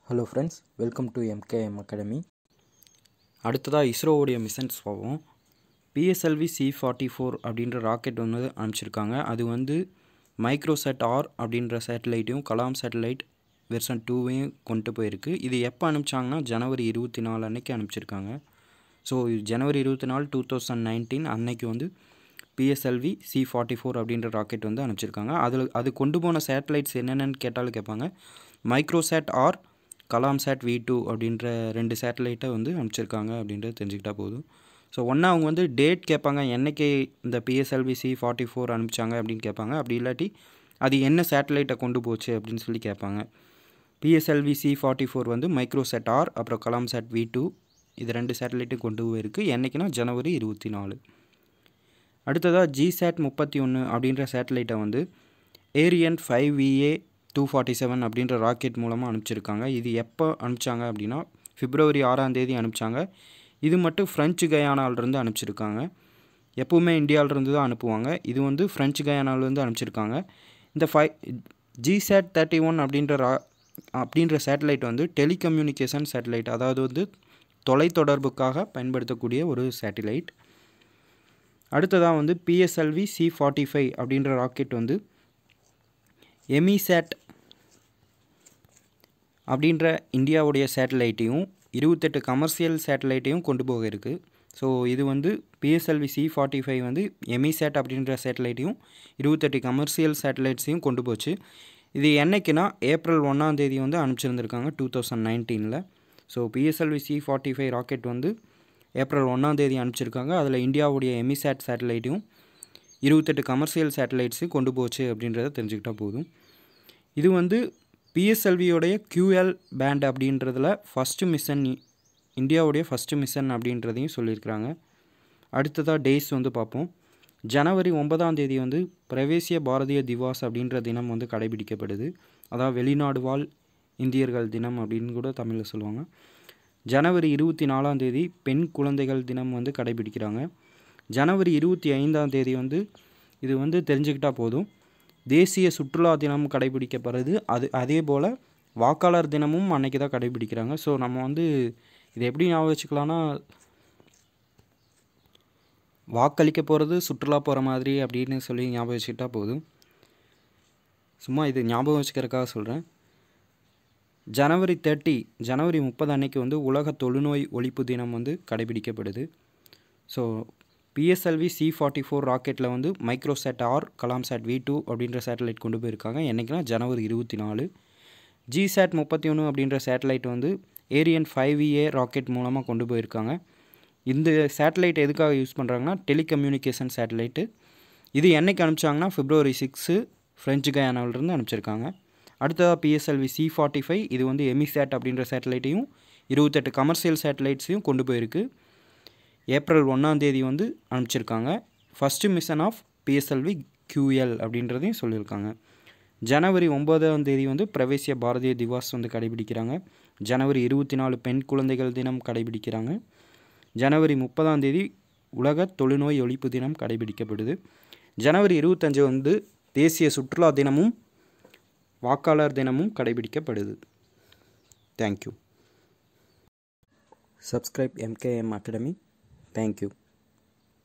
hello friends welcome to MKM academy அடுத்ததாக இஸ்ரோவுடைய missions போவோம் பிஎஸ்எல்வி சி ஃபார்ட்டி ஃபோர் அப்படின்ற ராக்கெட் வந்து அனுப்பிச்சிருக்காங்க அது வந்து மைக்ரோசெட் ஆர் அப்படின்ற சேட்டலைட்டையும் கலாம் சேட்டலைட் வெர்சன் டூவையும் கொண்டு போயிருக்கு இது எப்போ அனுப்பிச்சாங்கன்னா ஜனவரி இருபத்தி நாலு அன்னைக்கு அனுப்பிச்சிருக்காங்க ஸோ ஜனவரி இருபத்தி நாலு டூ தௌசண்ட் நைன்டீன் அன்னைக்கு வந்து பிஎஸ்எல்வி சி ஃபார்ட்டி ஃபோர் அப்படின்ற ராக்கெட் வந்து அனுப்பிச்சிருக்காங்க அதில் அது கொண்டு போன சேட்டலைட்ஸ் என்னென்னு கேட்டாலும் கேட்பாங்க Microsat R Kalam sat V two அப்படின்ற ரெண்டு சேட்டலைட்டை வந்து அனுப்பிச்சிருக்காங்க அப்படின்றது தெரிஞ்சுக்கிட்டா போதும் ஸோ ஒன்றா அவங்க வந்து டேட் கேட்பாங்க என்னைக்கு இந்த பிஎஸ்எல்வி சி ஃபார்ட்டி ஃபோர் அனுப்பிச்சாங்க அப்படின்னு கேட்பாங்க அப்படி இல்லாட்டி அது என்ன சேட்டலைட்டை கொண்டு போச்சு அப்படின்னு சொல்லி கேட்பாங்க பிஎஸ்எல்வி சி ஃபார்ட்டி ஃபோர் வந்து மைக்ரோசெட் ஆர் அப்புறம் கலாம் சேட் வி டூ இது ரெண்டு சேட்டலைட்டும் கொண்டு போயிருக்கு என்றைக்குன்னா ஜனவரி இருபத்தி நாலு அடுத்ததாக ஜிசேட் முப்பத்தி ஒன்று அப்படின்ற சேட்டலைட்டை வந்து Ariane five VA two forty seven அப்படின்ற ராக்கெட் மூலமாக அனுப்பிச்சிருக்காங்க இது எப்போ அனுப்பிச்சாங்க அப்படின்னா பிப்ரவரி ஆறாம் தேதி அனுப்பிச்சாங்க இது மட்டும் ஃப்ரெஞ்சு கயானாலிருந்து அனுப்பிச்சிருக்காங்க எப்போவுமே இந்தியாவிலேருந்து தான் அனுப்புவாங்க இது வந்து ஃப்ரெஞ்சு கயானாலேருந்து அனுப்பிச்சிருக்காங்க இந்த ஃபை ஜிசேட் தேர்ட்டி ஒன் அப்படின்ற ரா அப்படின்ற சேட்டலைட் வந்து டெலிகம்யூனிகேஷன் சேட்டலைட் அதாவது வந்து தொலைத்தொடர்புக்காக பயன்படுத்தக்கூடிய ஒரு சேட்டிலைட் அடுத்ததாக வந்து பிஎஸ்எல்வி சி ஃபார்ட்டி ஃபைவ் அப்படின்ற ராக்கெட் வந்து எமிசேட் அப்படின்ற இந்தியாவுடைய சேட்டலைட்டையும் இருபத்தெட்டு கமர்ஷியல் சேட்டலைட்டையும் கொண்டு போக இருக்குது ஸோ இது வந்து பிஎஸ்எல்வி சி ஃபார்ட்டி ஃபைவ் வந்து எமிசேட் அப்படின்ற சேட்டலைட்டையும் இருபத்தெட்டு கமர்ஷியல் சேட்டலைட்ஸையும் கொண்டு போச்சு இது என்னைக்குன்னா ஏப்ரல் ஒன்றாம் தேதி வந்து அனுப்பிச்சிருந்துருக்காங்க டூ தௌசண்ட் நைன்டீனில் so PSLV C forty five rocket வந்து ஏப்ரல் ஒன்றாம் தேதி அனுப்பிச்சிருக்காங்க அதில் இந்தியாவுடைய எமிசேட் சேட்டலைட்டையும் இருபத்தெட்டு கமர்ஷியல் சேட்டலைட்ஸையும் கொண்டு போச்சு அப்படின்றத தெரிஞ்சுக்கிட்டால் போதும் இது வந்து பிஎஸ்எல்வியோடைய கியூஎல் பேண்ட் அப்படின்றதில் ஃபஸ்ட்டு மிஷன் இந்தியாவுடைய ஃபஸ்ட்டு மிஷன் அப்படின்றதையும் சொல்லியிருக்கிறாங்க அடுத்ததாக டேஸ் வந்து பார்ப்போம் ஜனவரி ஒன்பதாம் தேதி வந்து பிரவேசிய பாரதிய திவாஸ் அப்படின்ற தினம் வந்து கடைபிடிக்கப்படுது அதாவது வெளிநாடு வாழ் இந்தியர்கள் தினம் அப்படின்னு கூட தமிழில் சொல்லுவாங்க ஜனவரி இருபத்தி நாலாம் தேதி பெண் குழந்தைகள் தினம் வந்து கடைபிடிக்கிறாங்க ஜனவரி இருபத்தி ஐந்தாம் தேதி வந்து இது வந்து தெரிஞ்சுக்கிட்டால் போதும் தேசிய சுற்றுலா தினம் கடைபிடிக்கப்படுது அது அதே போல் வாக்காளர் தினமும் அன்னைக்கு தான் கடைபிடிக்கிறாங்க ஸோ நம்ம வந்து இதை எப்படி ஞாபகம் வச்சுக்கலான்னா வாக்களிக்க போகிறது சுற்றுலா போகிற மாதிரி அப்படின்னு சொல்லி ஞாபகம் வச்சுக்கிட்டா போதும் சும்மா இது ஞாபகம் வச்சுக்கிறதுக்காக சொல்கிறேன் ஜனவரி தேர்ட்டி ஜனவரி முப்பது அன்னைக்கு வந்து உலக தொழுநோய் ஒழிப்பு தினம் வந்து கடைபிடிக்கப்படுது so PSLV C forty four ராக்கெட்டில் வந்து Microsat R Kalam sat V two அப்படின்ற சேட்டலைட் கொண்டு போயிருக்காங்க என்றைக்குனா ஜனவரி இருபத்தி நாலு ஜிசேட் முப்பத்தி ஒன்று அப்படின்ற சேட்டலைட் வந்து ஏரியன் ஃபைவ் ஏ ராக்கெட் மூலமாக கொண்டு போயிருக்காங்க இந்த சேட்டலைட் எதுக்காக யூஸ் பண்ணுறாங்கன்னா டெலிகம்யூனிகேஷன் சேட்டலைட்டு இது என்றைக்கு அனுப்பிச்சாங்கன்னா பிப்ரவரி சிக்ஸு ஃப்ரெஞ்சு கயானாவிலிருந்து அனுப்பிச்சிருக்காங்க அடுத்ததாக பிஎஸ்எல்வி சி ஃபார்ட்டி ஃபைவ் இது வந்து எமிசேட் அப்படின்ற சேட்டலைட்டையும் இருபத்தெட்டு கமர்ஷியல் சேட்டலைட்ஸையும் கொண்டு போயிருக்கு ஏப்ரல் ஒன்றாம் தேதி வந்து அனுப்பிச்சிருக்காங்க first mission of PSLV QL அப்படின்றதையும் சொல்லியிருக்காங்க ஜனவரி ஒன்பதாம் தேதி வந்து பிரவேசிய பாரதிய திவாஸ் வந்து கடைபிடிக்கிறாங்க ஜனவரி இருபத்தி நாலு பெண் குழந்தைகள் தினம் கடைபிடிக்கிறாங்க ஜனவரி முப்பதாம் தேதி உலக தொழுநோய் ஒழிப்பு தினம் கடைபிடிக்கப்படுது ஜனவரி இருபத்தஞ்சு வந்து தேசிய சுற்றுலா தினமும் வாக்காளர் தினமும் கடைபிடிக்கப்படுது thank you subscribe MKM academy thank you